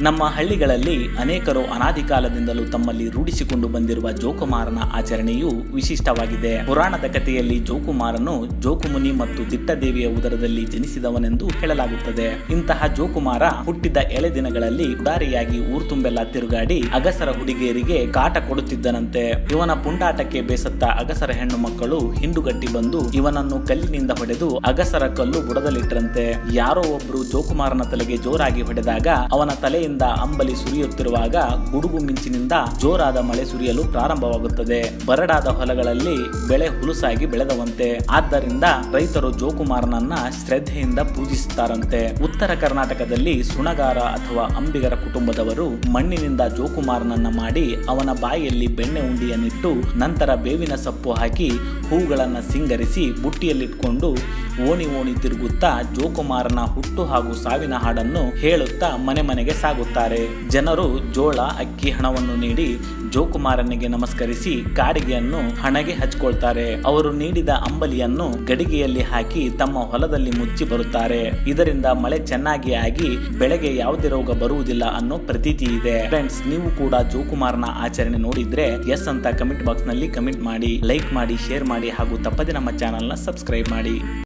ನಮ್ಮ ಹಳ್ಳಿಗಳಲ್ಲಿ ಅನೇಕರು ಅನಾದಿ ಕಾಲದಿಂದಲೂ ತಮ್ಮಲ್ಲಿ ರೂಢಿಸಿಕೊಂಡು ಬಂದಿರುವ ಜೋಕುಮಾರನ ಆಚರಣೆಯು ವಿಶಿಷ್ಟವಾಗಿದೆ ಪುರಾಣದ ಕಥೆಯಲ್ಲಿ ಜೋಕುಮಾರನು ಜೋಕುಮುನಿ ಮತ್ತು ದಿಟ್ಟದೇವಿಯ ಉದರದಲ್ಲಿ ಜನಿಸಿದವನೆಂದು ಹೇಳಲಾಗುತ್ತದೆ ಇಂತಹ ಜೋಕುಮಾರ ಹುಟ್ಟಿದ ಎಳೆ ದಿನಗಳಲ್ಲಿ ಉಡಾರಿಯಾಗಿ ಊರು ತುಂಬೆಲ್ಲ ತಿರುಗಾಡಿ ಅಗಸರ ಹುಡುಗಿಯರಿಗೆ ಕಾಟ ಕೊಡುತ್ತಿದ್ದನಂತೆ ಇವನ ಪುಂಡಾಟಕ್ಕೆ ಬೇಸತ್ತ ಅಗಸರ ಹೆಣ್ಣು ಮಕ್ಕಳು ಹಿಂಡುಗಟ್ಟಿ ಬಂದು ಇವನನ್ನು ಕಲ್ಲಿನಿಂದ ಹೊಡೆದು ಅಗಸರ ಕಲ್ಲು ಬುಡದಲ್ಲಿಟ್ಟರಂತೆ ಯಾರೋ ಒಬ್ರು ಜೋಕುಮಾರನ ತಲೆಗೆ ಜೋರಾಗಿ ಹೊಡೆದಾಗ ಅವನ ತಲೆಯಿಂದ ಅಂಬಲಿ ಸುರಿಯುತ್ತಿರುವಾಗ ಗುಡುಗು ಮಿಂಚಿನಿಂದ ಜೋರಾದ ಮಳೆ ಸುರಿಯಲು ಪ್ರಾರಂಭವಾಗುತ್ತದೆ ಬರಡಾದ ಹೊಲಗಳಲ್ಲಿ ಬೆಳೆ ಹುಲುಸಾಗಿ ಬೆಳೆದವಂತೆ ಆದ್ದರಿಂದ ರೈತರು ಜೋಕುಮಾರನನ್ನ ಶ್ರದ್ಧೆಯಿಂದ ಪೂಜಿಸುತ್ತಾರಂತೆ ಉತ್ತರ ಕರ್ನಾಟಕದಲ್ಲಿ ಸುಣಗಾರ ಅಥವಾ ಅಂಬಿಗರ ಕುಟುಂಬದವರು ಮಣ್ಣಿನಿಂದ ಜೋಕುಮಾರನನ್ನ ಮಾಡಿ ಅವನ ಬಾಯಿಯಲ್ಲಿ ಬೆಣ್ಣೆ ಉಂಡಿಯನ್ನಿಟ್ಟು ನಂತರ ಬೇವಿನ ಸೊಪ್ಪು ಹಾಕಿ ಹೂಗಳನ್ನ ಸಿಂಗರಿಸಿ ಬುಟ್ಟಿಯಲ್ಲಿಟ್ಕೊಂಡು ಓಣಿ ಓಣಿ ತಿರುಗುತ್ತಾ ಜೋಕುಮಾರನ ಹುಟ್ಟು ಹಾಗೂ ಸಾವಿನ ಹಾಡನ್ನು ಹೇಳುತ್ತಾ ಮನೆ ಮನೆಗೆ ಸಾಗುತ್ತಾರೆ ಜನರು ಜೋಳ ಅಕ್ಕಿ ಹಣವನ್ನು ನೀಡಿ ಜೋಕುಮಾರನಿಗೆ ನಮಸ್ಕರಿಸಿ ಕಾಡಿಗೆಯನ್ನು ಹಣಗೆ ಹಚ್ಕೊಳ್ತಾರೆ ಅವರು ನೀಡಿದ ಅಂಬಲಿಯನ್ನು ಗಡಿಗೆಯಲ್ಲಿ ಹಾಕಿ ತಮ್ಮ ಹೊಲದಲ್ಲಿ ಮುಚ್ಚಿ ಬರುತ್ತಾರೆ ಇದರಿಂದ ಮಳೆ ಚೆನ್ನಾಗಿ ಆಗಿ ಬೆಳೆಗೆ ಯಾವುದೇ ರೋಗ ಬರುವುದಿಲ್ಲ ಅನ್ನೋ ಪ್ರತೀತಿ ಇದೆ ಫ್ರೆಂಡ್ಸ್ ನೀವು ಕೂಡ ಜೋಕುಮಾರನ ಆಚರಣೆ ನೋಡಿದ್ರೆ ಎಸ್ ಅಂತ ಕಮೆಂಟ್ ಬಾಕ್ಸ್ ನಲ್ಲಿ ಕಮೆಂಟ್ ಮಾಡಿ ಲೈಕ್ ಮಾಡಿ ಶೇರ್ ಮಾಡಿ ಹಾಗೂ ತಪ್ಪದೆ ನಮ್ಮ ಚಾನೆಲ್ ನ ಸಬ್ಸ್ಕ್ರೈಬ್ ಮಾಡಿ